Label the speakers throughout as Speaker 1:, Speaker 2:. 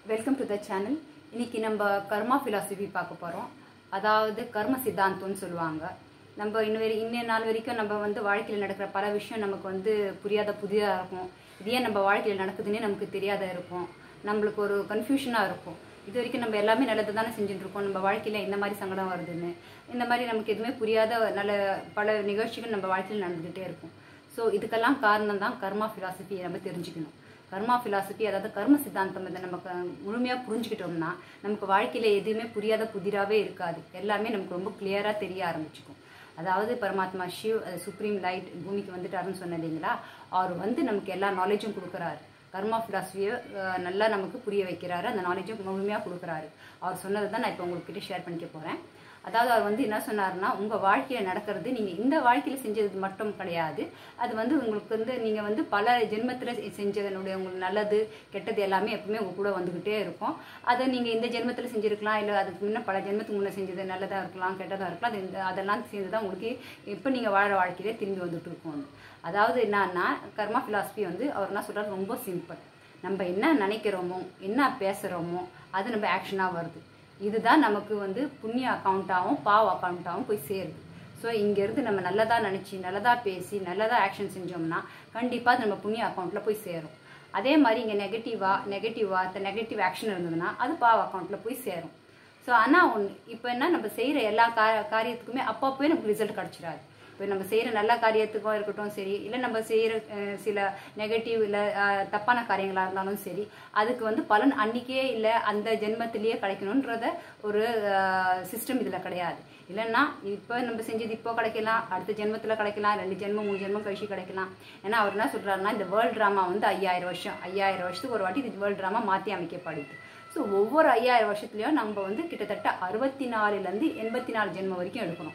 Speaker 1: welcome to the channel இன்னைக்கு நம்ம கர்மா philosophy பார்க்க போகிறோம் அதாவது கர்ம சித்தாந்தம்னு சொல்லுவாங்க நம்ம இன்ன வரை இன்ன நாள் வரைக்கும் நம்ம வந்து வாழ்க்கையில் நடக்கிற பல விஷயம் நமக்கு வந்து புரியாத புதிதாக இருக்கும் இது ஏன் நம்ம வாழ்க்கையில் நடக்குதுன்னே நமக்கு தெரியாத இருக்கும் நம்மளுக்கு ஒரு கன்ஃபியூஷனாக இருக்கும் இது வரைக்கும் நம்ம எல்லாமே நல்லது தானே செஞ்சுட்டு இருக்கோம் நம்ம வாழ்க்கையில் இந்த மாதிரி சங்கடம் வருதுன்னு இந்த மாதிரி நமக்கு எதுவுமே புரியாத நல்ல பல நிகழ்ச்சிகள் நம்ம வாழ்க்கையில் நடந்துகிட்டே இருக்கும் ஸோ இதுக்கெல்லாம் காரணம் தான் கர்மா ஃபிலாசபியை நம்ம தெரிஞ்சுக்கணும் கர்மா ஃபிலாசபி அதாவது கர்ம சித்தாந்தம் இதை நமக்கு முழுமையாக புரிஞ்சுக்கிட்டோம்னா நமக்கு வாழ்க்கையில் எதுவுமே புரியாத புதிராகவே இருக்காது எல்லாமே நமக்கு ரொம்ப கிளியராக தெரிய ஆரம்பிச்சுக்கும் அதாவது பரமாத்மா சிவ் சுப்ரீம் லைட் பூமிக்கு வந்துட்டாருன்னு சொன்னீங்களா அவர் வந்து நமக்கு எல்லா நாலேஜும் கொடுக்குறாரு கர்மா ஃபிலாசபியை நல்லா நமக்கு புரிய வைக்கிறாரு அந்த நாலேஜும் முழுமையாக கொடுக்குறாரு அவர் சொன்னதை தான் நான் இப்போ உங்ககிட்ட ஷேர் பண்ணிக்க போகிறேன் அதாவது அவர் வந்து என்ன சொன்னார்னா உங்கள் வாழ்க்கையில் நடக்கிறது நீங்கள் இந்த வாழ்க்கையில் செஞ்சது மட்டும் கிடையாது அது வந்து உங்களுக்கு வந்து நீங்கள் வந்து பல ஜென்மத்தில் செஞ்சதனுடைய உங்களுக்கு நல்லது கெட்டது எல்லாமே எப்பவுமே உங்கள் கூட வந்துக்கிட்டே இருக்கும் அதை நீங்கள் இந்த ஜென்மத்தில் செஞ்சுருக்கலாம் இல்லை அதுக்கு முன்னே பல ஜென்மத்துக்கு முன்னே செஞ்சது நல்லதாக இருக்கலாம் கெட்டதாக இருக்கலாம் அது இந்த அதெல்லாம் சேர்ந்து தான் உங்களுக்கு இப்போ நீங்கள் வாழ வாழ்க்கையிலே திரும்பி வந்துட்டு இருக்கோம் அதாவது என்னன்னா கர்மா ஃபிலாசபி வந்து அவர் என்ன சொல்கிறார் ரொம்ப சிம்பிள் நம்ம என்ன நினைக்கிறோமோ என்ன பேசுகிறோமோ அது நம்ம ஆக்ஷனாக வருது இதுதான் நமக்கு வந்து புண்ணிய அக்கௌண்ட்டாகவும் பாவ் அக்கௌண்ட்டாகவும் போய் சேருது ஸோ இங்கேருந்து நம்ம நல்லதாக நினச்சி நல்லதாக பேசி நல்லதாக ஆக்ஷன் செஞ்சோம்னா கண்டிப்பாக அது நம்ம புண்ணிய அக்கௌண்ட்டில் போய் சேரும் அதே மாதிரி இங்கே நெகட்டிவாக நெகட்டிவாக நெகட்டிவ் ஆக்ஷன் இருந்ததுன்னா அது பாவ் அக்கௌண்ட்டில் போய் சேரும் ஸோ ஆனால் ஒன்று இப்போ என்ன நம்ம செய்கிற எல்லா கா காரியத்துக்குமே அப்பப்போயே நமக்கு ரிசல்ட் கிடச்சிடாது இப்போ நம்ம செய்கிற நல்ல காரியத்துக்கும் இருக்கட்டும் சரி இல்லை நம்ம செய்கிற சில நெகட்டிவ் இல்லை தப்பான காரியங்களாக இருந்தாலும் சரி அதுக்கு வந்து பலன் அன்றைக்கே இல்லை அந்த ஜென்மத்திலேயே கிடைக்கணுன்றத ஒரு சிஸ்டம் இதில் கிடையாது இல்லைன்னா இப்போ நம்ம செஞ்சது இப்போ கிடைக்கலாம் அடுத்த ஜென்மத்தில் கிடைக்கலாம் ரெண்டு ஜென்மம் மூணு ஜென்மம் கழிச்சு கிடைக்கலாம் ஏன்னா அவர் என்ன சொல்கிறாருன்னா இந்த வேர்ல்ட் ட்ராமா வந்து ஐயாயிரம் வருஷம் ஐயாயிரம் வருஷத்துக்கு ஒரு வாட்டி இது வேர்ல்ட் ட்ராமா மாற்றி அமைக்கப்படுது ஸோ ஒவ்வொரு ஐயாயிரம் வருஷத்துலையும் நம்ம வந்து கிட்டத்தட்ட அறுபத்தி நாலுலேருந்து எண்பத்தி நாலு ஜென்மம் வரைக்கும் எடுக்கணும்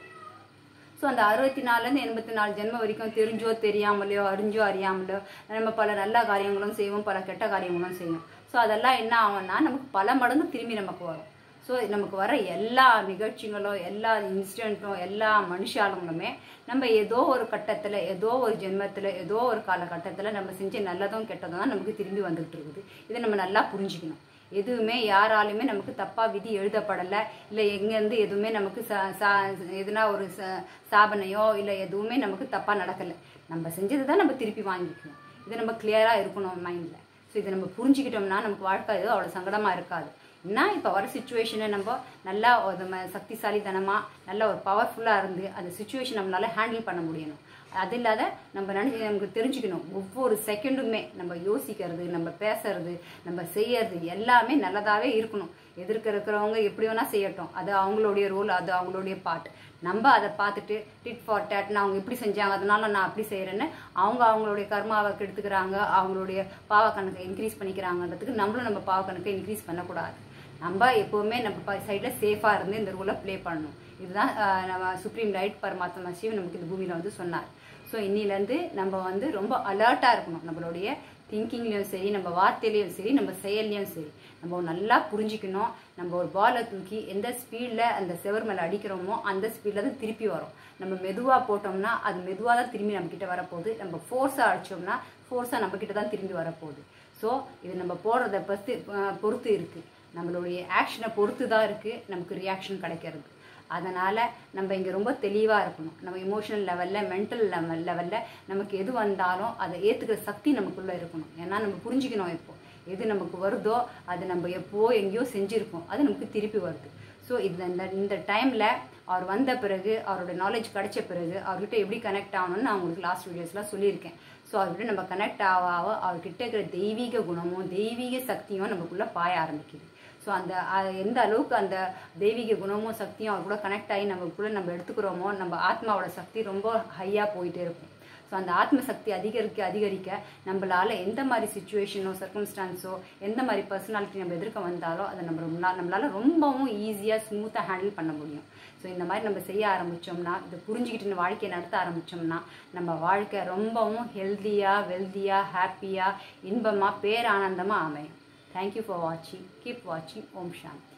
Speaker 1: ஸோ அந்த அறுபத்தி நாலுலேருந்து எண்பத்தி நாலு ஜென்மம் வரைக்கும் தெரிஞ்சோ தெரியாமலையோ அறிஞ்சோ அறியாமலையோ நம்ம பல நல்ல காரியங்களும் செய்வோம் பல கெட்ட காரியங்களும் செய்வோம் ஸோ அதெல்லாம் என்ன ஆகும்னா நமக்கு பல மடங்கு திரும்பி நமக்கு வரும் ஸோ நமக்கு வர எல்லா நிகழ்ச்சிகளும் எல்லா இன்சிடென்ட்டும் எல்லா மனுஷாளுங்களுமே நம்ம ஏதோ ஒரு கட்டத்தில் ஏதோ ஒரு ஜென்மத்தில் ஏதோ ஒரு காலகட்டத்தில் நம்ம செஞ்ச நல்லதும் கெட்டதும் தான் நமக்கு திரும்பி வந்துகிட்டு இருக்குது இதை நம்ம நல்லா புரிஞ்சுக்கணும் எதுவுமே யாராலுமே நமக்கு தப்பாக விதி எழுதப்படலை இல்லை எங்கேருந்து எதுவுமே நமக்கு சா சா எதுனா ஒரு ச சாபனையோ இல்லை எதுவுமே நமக்கு தப்பாக நடக்கலை நம்ம செஞ்சது தான் நம்ம திருப்பி வாங்கிக்கணும் இது நம்ம கிளியராக இருக்கணும் மைண்டில் ஸோ இதை நம்ம புரிஞ்சுக்கிட்டோம்னா நமக்கு வாழ்க்கை எதுவும் அவ்வளோ சங்கடமாக இருக்காது என்ன இப்போ வர சுச்சுவேஷனை நம்ம நல்லா ஒரு சக்திசாலித்தனமாக நல்ல ஒரு பவர்ஃபுல்லாக இருந்து அந்த சுச்சுவேஷன் நம்மளால ஹேண்டில் பண்ண முடியணும் அது இல்லாத நம்ம நினச்சி நமக்கு தெரிஞ்சுக்கணும் ஒவ்வொரு செகண்டுமே நம்ம யோசிக்கிறது நம்ம பேசுறது நம்ம செய்யறது எல்லாமே நல்லதாகவே இருக்கணும் எதிர்க்க இருக்கிறவங்க எப்படி வேணால் செய்யட்டும் அது அவங்களுடைய ரோல் அது அவங்களுடைய பார்ட் நம்ம அதை பார்த்துட்டு டிட் ஃபார் டேட்னு அவங்க இப்படி செஞ்சாங்க அதனால நான் அப்படி செய்கிறேன்னு அவங்க அவங்களுடைய கர்மாவை கெடுத்துக்கிறாங்க அவங்களுடைய பாவ கணக்கை இன்க்ரீஸ் பண்ணிக்கிறாங்கன்றதுக்கு நம்மளும் நம்ம பாவ கணக்கை இன்க்ரீஸ் பண்ணக்கூடாது நம்ம எப்போவுமே நம்ம சைடில் சேஃபாக இருந்து இந்த ரூலை ப்ளே பண்ணணும் இதுதான் நம்ம சுப்ரீம் ரைட் பரமாத்மா சிவ் நமக்கு இந்த பூமியில் வந்து சொன்னார் ஸோ இன்னிலேருந்து நம்ம வந்து ரொம்ப அலர்ட்டாக இருக்கணும் நம்மளுடைய திங்கிங்லேயும் சரி நம்ம வார்த்தையிலையும் சரி நம்ம செயல்லையும் சரி நம்ம நல்லா புரிஞ்சிக்கணும் நம்ம ஒரு பாலை தூக்கி எந்த ஸ்பீடில் அந்த செவர் மேலே அடிக்கிறோமோ அந்த ஸ்பீடில் தான் திருப்பி வரும் நம்ம மெதுவாக போட்டோம்னா அது மெதுவாக தான் திரும்பி நம்மக்கிட்ட வரப்போகுது நம்ம ஃபோர்ஸாக அடித்தோம்னா ஃபோர்ஸாக நம்மக்கிட்ட தான் திரும்பி வரப்போகுது ஸோ இது நம்ம போடுறத பஸ்து பொறுத்து இருக்குது நம்மளுடைய ஆக்ஷனை பொறுத்து தான் இருக்குது நமக்கு ரியாக்ஷன் கிடைக்கிறது அதனால் நம்ம இங்கே ரொம்ப தெளிவாக இருக்கணும் நம்ம இமோஷனல் லெவலில் மென்டல் லெவல் லெவலில் நமக்கு எது வந்தாலும் அதை ஏற்றுக்கிற சக்தி நமக்குள்ளே இருக்கணும் ஏன்னா நம்ம புரிஞ்சுக்கணும் இப்போ எது நமக்கு வருதோ அது நம்ம எப்போ எங்கேயோ செஞ்சுருக்கோம் அது நமக்கு திருப்பி வருது ஸோ இது இந்த இந்த டைமில் அவர் வந்த பிறகு அவரோட நாலேஜ் கிடைச்ச பிறகு அவர்கிட்ட எப்படி கனெக்ட் ஆகணும்னு நான் உங்களுக்கு லாஸ்ட் வீடியோஸ்லாம் சொல்லியிருக்கேன் ஸோ அவர்கிட்ட நம்ம கனெக்ட் ஆக ஆக அவர்கிட்ட இருக்கிற தெய்வீக குணமும் தெய்வீக சக்தியும் நமக்குள்ளே பாய ஆரம்பிக்குது ஸோ அந்த எந்த அளவுக்கு அந்த தெய்வீக குணமும் சக்தியும் அவர் கூட கனெக்ட் ஆகி நமக்குள்ளே நம்ம எடுத்துக்கிறோமோ நம்ம ஆத்மாவோட சக்தி ரொம்ப ஹையாக போயிட்டே இருக்கும் ஸோ அந்த ஆத்ம சக்தி அதிகரிக்க அதிகரிக்க நம்மளால் எந்த மாதிரி சுச்சுவேஷனோ சர்க்கம்ஸ்டான்ஸோ எந்த மாதிரி பர்சனாலிட்டி நம்ம எதிர்க்க வந்தாலோ அதை நம்ம நம்மளால் ரொம்பவும் ஈஸியாக ஸ்மூத்தாக ஹேண்டில் பண்ண முடியும் ஸோ இந்த மாதிரி நம்ம செய்ய ஆரம்பித்தோம்னா இதை புரிஞ்சுக்கிட்டு வாழ்க்கையை நடத்த ஆரம்பித்தோம்னா நம்ம வாழ்க்கை ரொம்பவும் ஹெல்த்தியாக வெல்த்தியாக ஹாப்பியாக இன்பமாக பேரானந்தமாக அமையும் தேங்க்யூ ஃபார் வாட்சிங் கீப் வாட்சிங் ஓம் சாந்தி